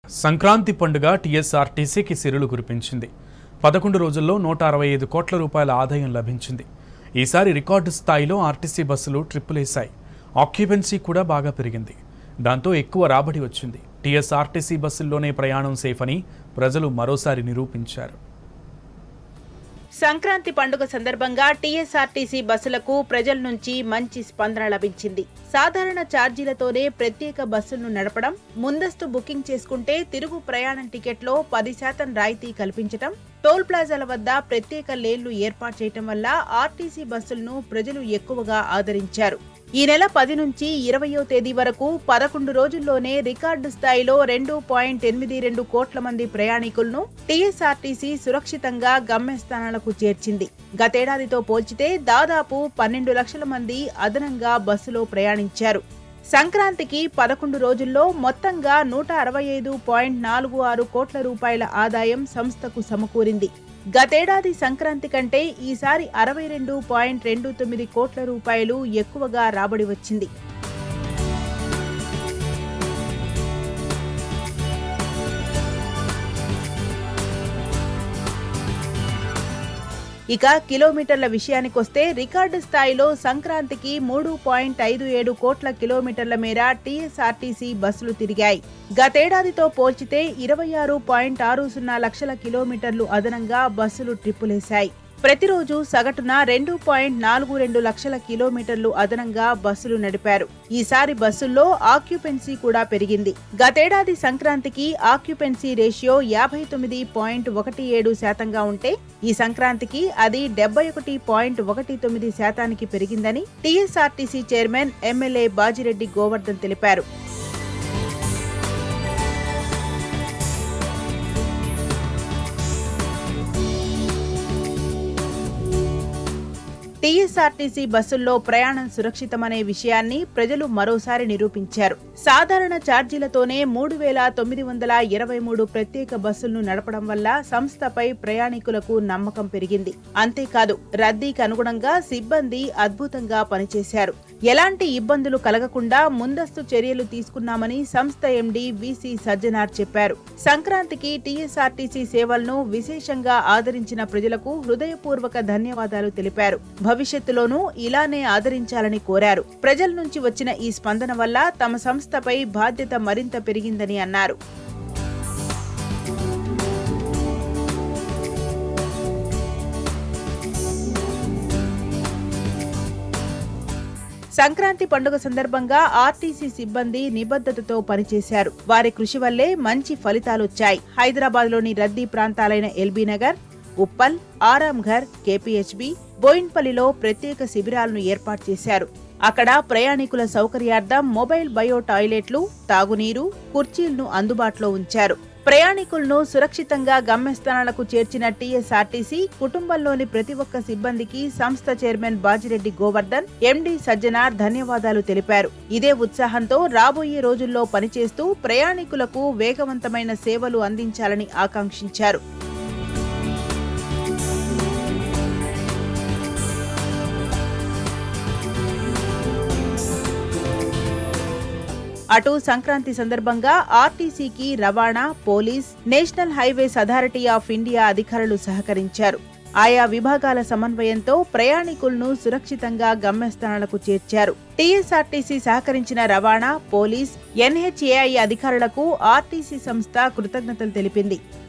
సంక్రాంతి పండుగ టీఎస్ఆర్టీసీకి సిరులు కురిపించింది పదకొండు రోజుల్లో నూట అరవై ఐదు కోట్ల రూపాయల ఆదాయం లభించింది ఈసారి రికార్డు స్థాయిలో ఆర్టీసీ బస్సులు ట్రిప్పులేశాయి ఆక్యుపెన్సీ కూడా బాగా పెరిగింది దాంతో ఎక్కువ రాబడి వచ్చింది టీఎస్ఆర్టీసీ బస్సుల్లోనే ప్రయాణం సేఫ్ అని ప్రజలు మరోసారి నిరూపించారు సంక్రాంతి పండుగ సందర్భంగా టీఎస్ఆర్టీసీ బస్సులకు ప్రజల నుంచి మంచి స్పందన లభించింది సాధారణ ఛార్జీలతోనే ప్రత్యేక బస్సులను నడపడం ముందస్తు బుకింగ్ చేసుకుంటే తిరుగు ప్రయాణం టికెట్లో పది శాతం రాయితీ కల్పించడం టోల్ ప్లాజాల వద్ద ప్రత్యేక లేన్లు ఏర్పాటు చేయటం వల్ల ఆర్టీసీ బస్సులను ప్రజలు ఎక్కువగా ఆదరించారు ఈ నెల పది నుంచి ఇరవయో తేదీ వరకు పదకొండు రోజుల్లోనే రికార్డు స్థాయిలో రెండు పాయింట్ ఎనిమిది రెండు కోట్ల మంది ప్రయాణికులను టీఎస్ఆర్టీసీ సురక్షితంగా గమ్యస్థానాలకు చేర్చింది గతేడాదితో పోల్చితే దాదాపు పన్నెండు లక్షల మంది అదనంగా బస్సులో ప్రయాణించారు సంక్రాంతికి పదకొండు రోజుల్లో మొత్తంగా నూట అరవై ఐదు పాయింట్ నాలుగు ఆరు కోట్ల రూపాయల ఆదాయం సంస్థకు సమకూరింది గతేడాది సంక్రాంతి కంటే ఈసారి అరవై రెండు పాయింట్ రెండు తొమ్మిది కోట్ల రూపాయలు ఎక్కువగా రాబడి వచ్చింది ఇక కిలోమీటర్ల విషయానికొస్తే రికార్డు స్థాయిలో సంక్రాంతికి మూడు పాయింట్ ఐదు ఏడు కోట్ల కిలోమీటర్ల మేర టీఎస్ఆర్టీసీ బస్సులు తిరిగాయి గతేడాదితో పోల్చితే ఇరవై ఆరు పాయింట్ ఆరు సున్నా లక్షల కిలోమీటర్లు అదనంగా బస్సులు ట్రిప్పులేశాయి ప్రతిరోజు సగటున రెండు పాయింట్ నాలుగు రెండు లక్షల కిలోమీటర్లు అదనంగా బస్సులు నడిపారు ఈసారి బస్సుల్లో ఆక్యుపెన్సీ కూడా పెరిగింది గతేడాది సంక్రాంతికి ఆక్యుపెన్సీ రేషియో యాభై తొమ్మిది పాయింట్ ఒకటి ఏడు శాతంగా ఉంటే ఈ సంక్రాంతికి అది డెబ్బై ఒకటి పాయింట్ ఒకటి తొమ్మిది శాతానికి పెరిగిందని TSRTC chairman MLA Bajireddy Govardhan తెలిపారు టీఎస్ఆర్టీసీ బస్సుల్లో ప్రయాణం సురక్షితమనే విషయాన్ని ప్రజలు మరోసారి నిరూపించారు సాధారణ ఛార్జీలతోనే మూడు వేల తొమ్మిది వందల ఇరవై మూడు ప్రత్యేక బస్సులను నడపడం వల్ల సంస్థపై ప్రయాణికులకు నమ్మకం పెరిగింది అంతేకాదు రద్దీకి అనుగుణంగా సిబ్బంది అద్భుతంగా పనిచేశారు ఎలాంటి ఇబ్బందులు కలగకుండా ముందస్తు చర్యలు తీసుకున్నామని సంస్థ ఎండీ విసి సజ్జనార్ చెప్పారు సంక్రాంతికి టీఎస్ఆర్టీసీ సేవలను విశేషంగా ఆదరించిన ప్రజలకు హృదయపూర్వక ధన్యవాదాలు తెలిపారు భవిష్యత్తులోనూ ఇలానే ఆదరించాలని కోరారు ప్రజల నుంచి వచ్చిన ఈ స్పందన వల్ల తమ సంస్థపై బాధ్యత మరింత పెరిగిందని అన్నారు సంక్రాంతి పండుగ సందర్భంగా ఆర్టీసీ సిబ్బంది నిబద్ధతతో పనిచేశారు వారి కృషి వల్లే మంచి ఫలితాలొచ్చాయి హైదరాబాద్ లోని రద్దీ ప్రాంతాలైన ఎల్బీ నగర్ ఉప్పల్ ఆరాంఘర్ కేపీహెచ్బి బోయిన్పల్లిలో ప్రత్యేక శిబిరాలను ఏర్పాటు చేశారు అక్కడ ప్రయాణికుల సౌకర్యార్థం మొబైల్ బయో టాయిలెట్లు తాగునీరు కుర్చీలను అందుబాటులో ఉంచారు ప్రయాణికులను సురక్షితంగా గమ్యస్థానాలకు చేర్చిన టీఎస్ఆర్టీసీ కుటుంబంలోని ప్రతి ఒక్క సిబ్బందికి సంస్థ చైర్మన్ బాజిరెడ్డి గోవర్ధన్ ఎండీ సజ్జనార్ ధన్యవాదాలు తెలిపారు ఇదే ఉత్సాహంతో రాబోయే రోజుల్లో పనిచేస్తూ ప్రయాణికులకు వేగవంతమైన సేవలు అందించాలని ఆకాంక్షించారు అటు సంక్రాంతి సందర్భంగా ఆర్టీసీకి రవాణా police national highways authority of India అధికారులు సహకరించారు ఆయా విభాగాల సమన్వయంతో ప్రయాణికులను సురక్షితంగా గమ్యస్థానాలకు చేర్చారు టీఎస్ఆర్టీసీ సహకరించిన రవాణా పోలీస్ ఎన్హెచ్ఏఐ అధికారులకు ఆర్టీసీ సంస్థ కృతజ్ఞతలు తెలిపింది